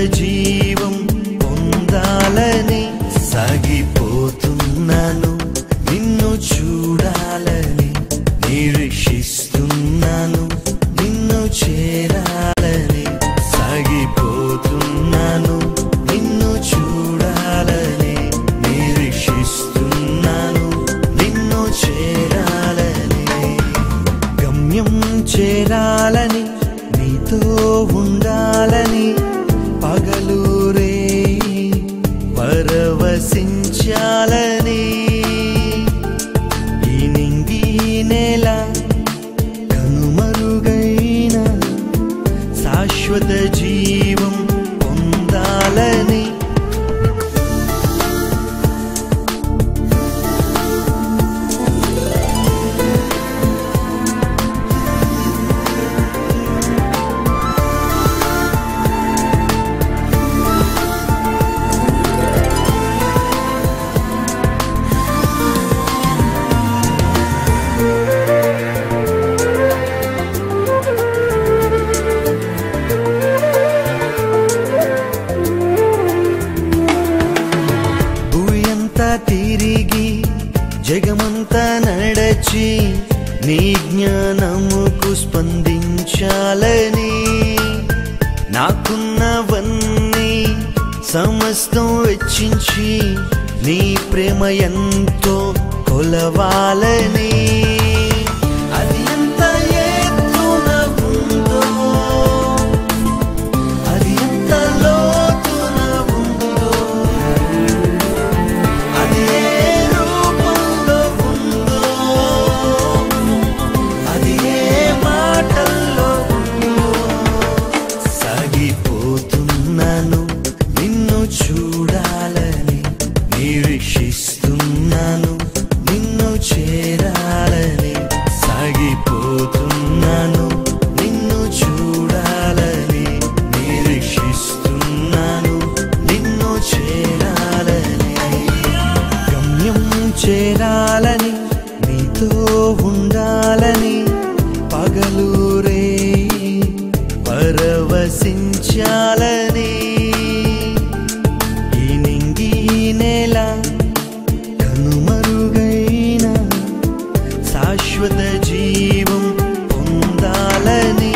జీవం పొందాలని సాగిపోతున్నాను నిన్ను చూడాలని నిరీక్షిస్తున్నాను నిన్ను చేరాలని సాగిపోతున్నాను నిన్ను చూడాలని నిరీక్షిస్తున్నాను నిన్ను చేరాలని గమ్యం చేరాలని నీతో ఉండాలని పగలూరే పరవశించాలని ఈ నింగి నేల కనుమరుగైన శాశ్వత జీవం పొందాలని భూయంతా తిరిగి జగమంతా నడచి నీ జ్ఞానముకు స్పందించాలని నాకున్నవన్నీ సమస్తం వెచ్చించి నీ ప్రేమ ఎంతో కొలవాలని అది ఎంత ఎత్తున ఉందో అది ఎంత లోతున ఉందో అది ఏ రూపంలో ఉందో అది ఏ మాటల్లో ఉందో సాగిపోతున్నాను నిన్ను చూడాలని నిరీక్షిస్తున్నాను నిన్ను చేరాలని సాగిపోతున్నాను నిన్ను చూడాలని నిరీక్షిస్తున్నాను నిన్ను చేరాలని గమ్యం చేరాలని నీతో ఉండాలని పగలూరే పరవశించాలని ఈ నింగి నేల కనుమరుగైన శాశ్వత జీవం పొందాలని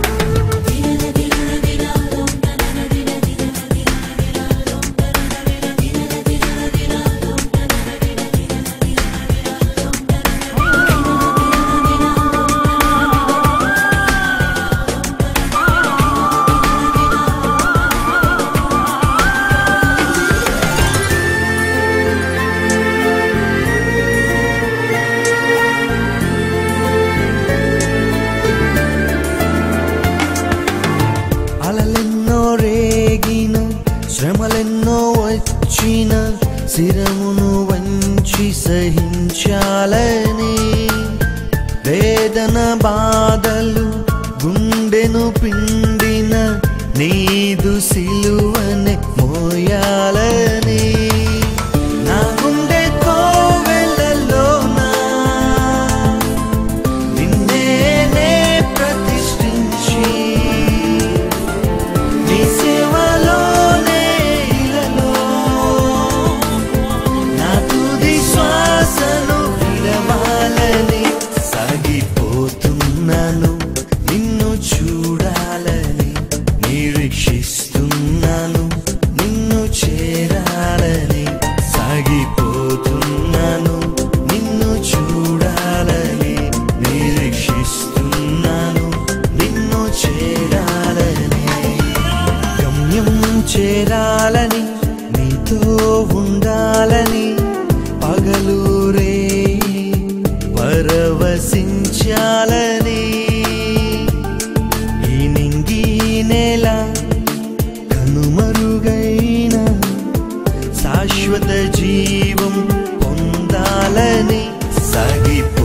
అలలెన్నో రేగిన శ్రమలెన్నో వచ్చిన శిరమును వంచి సహించాలని వేదన బాధలు గుండెను పిండిన నీదు సిలువనే మోయాలని నా గుండె కోవెలలోనా నిన్నేనే ప్రతిష్ఠించి నీ సేవలోనే ఇలలో నా తుది శ్వాసను విడవాలని సాగిపోతున్నాను నిన్ను చూడాలని నిరీక్షిస్తున్నాను నిన్ను చేరాలని సాగిపోతున్నాను నిన్ను చూడాలని నిరీక్షిస్తున్నాను నిన్ను చేరాలని గమ్యం చేరాలని నీతో ఉండాలని పగలూరే పరవశించాలని ఈ నింగి నేల కనుమరుగైన శాశ్వత జీవం పొందాలని సాగిపో